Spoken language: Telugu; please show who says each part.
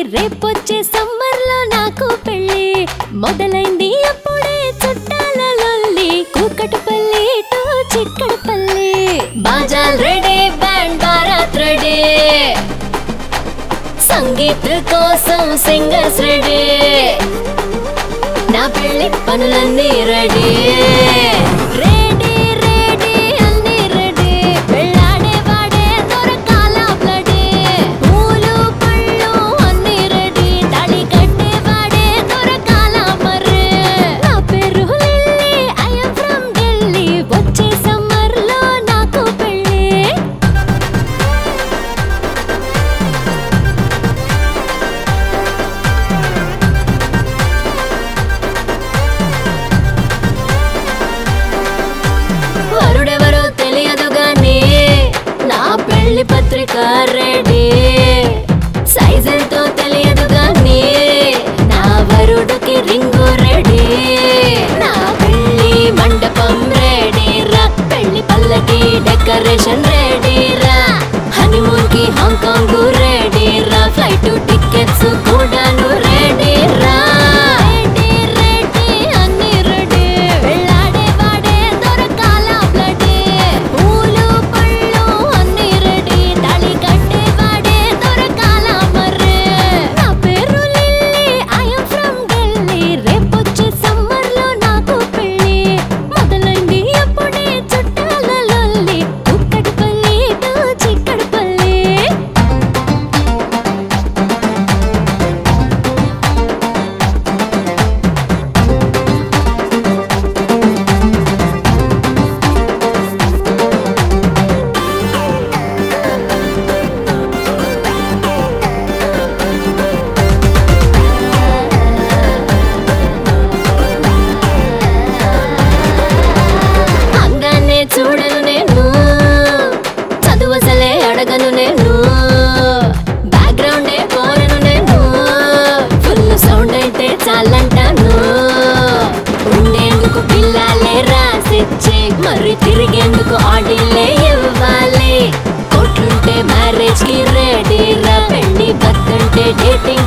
Speaker 1: రేపొచ్చే సమ్మర్ లో నాకు పెళ్ళి మొదలైంది అప్పుడే చుట్టాల లొల్లి కూకటిపల్లి టు చిక్కడపల్లి బాజాల్ రెడీ బ్యాండ్ బారాత్ రెడీ సంగీత్ కోసం సింగర్స్ రెడీ నా పెళ్లి పనులన్నీ రెడీ రెడీ రెడీ అన్ని రెడీ పెళ్ళాడే వాడే దొరకాల బ్లడీ పూలు పళ్ళు అన్ని రెడీ తాళి కట్టే వాడే దొరకాల మర్రే నా పేరు Lily I am from Delhi వచ్చే సమ్మర్ లో నాకు పెళ్ళి వరుడెవరో తెలియదు గాని నా పెళ్లి పత్రిక రెడీ సైజ్ ఎంతో తెలియదు గాని నా వరుడికి రింగు రెడీ నా పెళ్లి మండపం రెడీ రా పెళ్లి పల్లకి డెకరేషన్ రెడీ రా హనీమూన్ కి హాంకాంగ్ రెడీ రా ఫ్లైట్ టికెట్స్ కూడాను రెడీ రా రెడీ రెడీ అన్ని రెడీ వెళ్ళాడే వాడే దొరకాల బ్లడీ పూలు పళ్ళు అన్ని రెడీ తాళి కట్టే వాడే దొరకాల మర్రే నా పేరు Lily I am from Delhi రేపొచ్చే సమ్మర్ లో నాకు పెళ్ళి మొదలైంది అప్పుడే చుట్టాల లొల్లి కుక్కడిపల్లి టు చిక్కడిపల్లి అందాన్నే చూడను నేను చదువసలే అడగను నేను బ్యాక్గ్రౌండే కోరను నేను ఫుల్ సౌండ్ అయితే చాలంటాను ఉండేందుకు పిల్లలే రాసిచ్చే మరి తిరిగేందుకు ఆడిలే ఇవ్వాలి కోట్లుంటే మ్యారేజ్ కి రెడీ రా పెళ్లి బతుంటే డేటింగ్